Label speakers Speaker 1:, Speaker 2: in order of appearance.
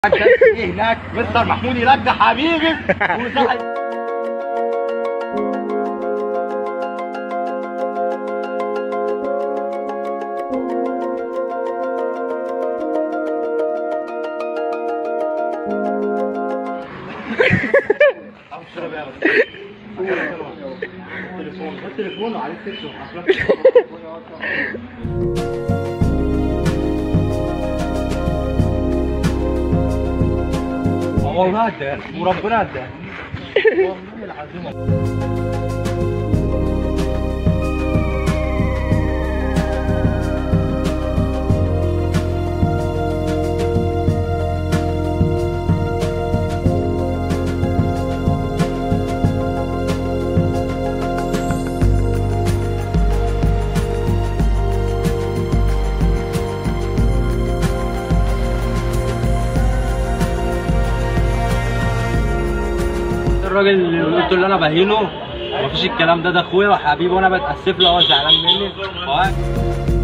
Speaker 1: ايه هناك مستر محمود هناك ده حبيبي وصاحب التليفون التليفون عليك تكشف والله ده وربنا ده والله العظيم الراجل اللي قلت له انا بهينه مفيش الكلام ده ده اخويا وحبيبي وانا بتاسف له هو زعلان مني هو